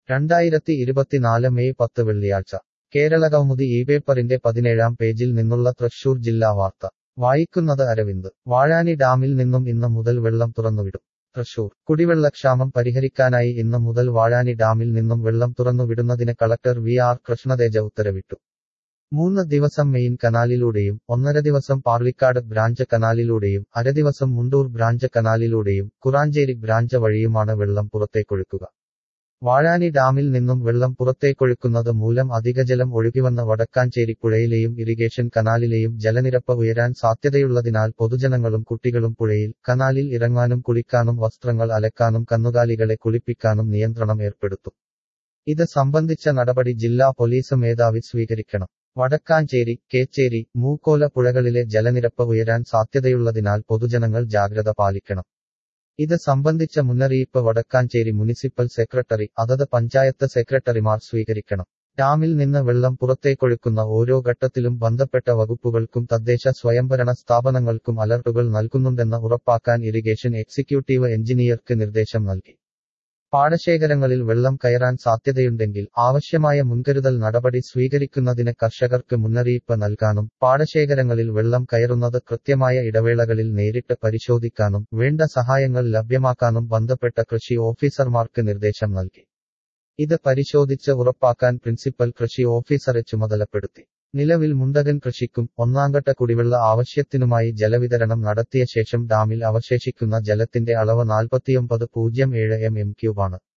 രണ്ടായിരത്തി ഇരുപത്തിനാല് മെയ് പത്ത് വെള്ളിയാഴ്ച കേരള കൗമുദി ഈ പേപ്പറിന്റെ പതിനേഴാം പേജിൽ നിന്നുള്ള തൃശൂർ ജില്ലാ വാർത്ത വായിക്കുന്നത് അരവിന്ദ് വാഴാനി ഡാമിൽ നിന്നും ഇന്ന് മുതൽ വെള്ളം തുറന്നുവിടും തൃശൂർ കുടിവെള്ളക്ഷാമം പരിഹരിക്കാനായി ഇന്ന് മുതൽ വാഴാനി ഡാമിൽ നിന്നും വെള്ളം തുറന്നുവിടുന്നതിന് കളക്ടർ വി ആർ കൃഷ്ണതേജ ഉത്തരവിട്ടു മൂന്ന് ദിവസം മെയിൻ കനാലിലൂടെയും ഒന്നര ദിവസം പാർലിക്കാട് ബ്രാഞ്ച് കനാലിലൂടെയും അരദിവസം മുണ്ടൂർ ബ്രാഞ്ച് കനാലിലൂടെയും കുറാഞ്ചേരി ബ്രാഞ്ച് വഴിയുമാണ് വെള്ളം പുറത്തേക്കൊഴുക്കുക വാഴാനി ഡാമിൽ നിന്നും വെള്ളം പുറത്തേക്കൊഴുക്കുന്നത് മൂലം അധികജലം ഒഴുകിവന്ന വടക്കാഞ്ചേരി പുഴയിലെയും ഇറിഗേഷൻ കനാലിലെയും ജലനിരപ്പ് ഉയരാൻ സാധ്യതയുള്ളതിനാൽ പൊതുജനങ്ങളും കുട്ടികളും പുഴയിൽ കനാലിൽ ഇറങ്ങാനും കുളിക്കാനും വസ്ത്രങ്ങൾ അലക്കാനും കന്നുകാലികളെ കുളിപ്പിക്കാനും നിയന്ത്രണം ഏർപ്പെടുത്തും ഇത് സംബന്ധിച്ച നടപടി ജില്ലാ പോലീസ് മേധാവി സ്വീകരിക്കണം വടക്കാഞ്ചേരി കേച്ചേരി മൂക്കോല പുഴകളിലെ ജലനിരപ്പ് ഉയരാൻ സാധ്യതയുള്ളതിനാൽ പൊതുജനങ്ങൾ ജാഗ്രത പാലിക്കണം ഇത് സംബന്ധിച്ച മുന്നറിയിപ്പ് വടക്കാഞ്ചേരി മുനിസിപ്പൽ സെക്രട്ടറി അതത് പഞ്ചായത്ത് സെക്രട്ടറിമാർ സ്വീകരിക്കണം ഡാമിൽ നിന്ന് വെള്ളം പുറത്തേക്കൊഴുക്കുന്ന ഓരോ ഘട്ടത്തിലും ബന്ധപ്പെട്ട വകുപ്പുകൾക്കും തദ്ദേശ സ്വയംഭരണ സ്ഥാപനങ്ങൾക്കും അലർട്ടുകൾ നൽകുന്നുണ്ടെന്ന് ഉറപ്പാക്കാൻ ഇറിഗേഷൻ എക്സിക്യൂട്ടീവ് എഞ്ചിനീയർക്ക് നിർദ്ദേശം നൽകി പാടശേഖരങ്ങളിൽ വെള്ളം കയറാൻ സാധ്യതയുണ്ടെങ്കിൽ ആവശ്യമായ മുൻകരുതൽ നടപടി സ്വീകരിക്കുന്നതിന് കർഷകർക്ക് മുന്നറിയിപ്പ് നൽകാനും പാടശേഖരങ്ങളിൽ വെള്ളം കയറുന്നത് കൃത്യമായ ഇടവേളകളിൽ നേരിട്ട് പരിശോധിക്കാനും വേണ്ട സഹായങ്ങൾ ലഭ്യമാക്കാനും ബന്ധപ്പെട്ട കൃഷി ഓഫീസർമാർക്ക് നിർദ്ദേശം നൽകി ഇത് പരിശോധിച്ച് ഉറപ്പാക്കാൻ പ്രിൻസിപ്പൽ കൃഷി ഓഫീസറെ ചുമതലപ്പെടുത്തി നിലവിൽ മുണ്ടകൻ കൃഷിക്കും ഒന്നാംഘട്ട കുടിവെള്ള ആവശ്യത്തിനുമായി ജലവിതരണം നടത്തിയ ശേഷം ഡാമിൽ അവശേഷിക്കുന്ന ജലത്തിന്റെ അളവ് നാൽപ്പത്തിയൊമ്പത് പൂജ്യം ഏഴ് എം എം ക്യൂബാണ്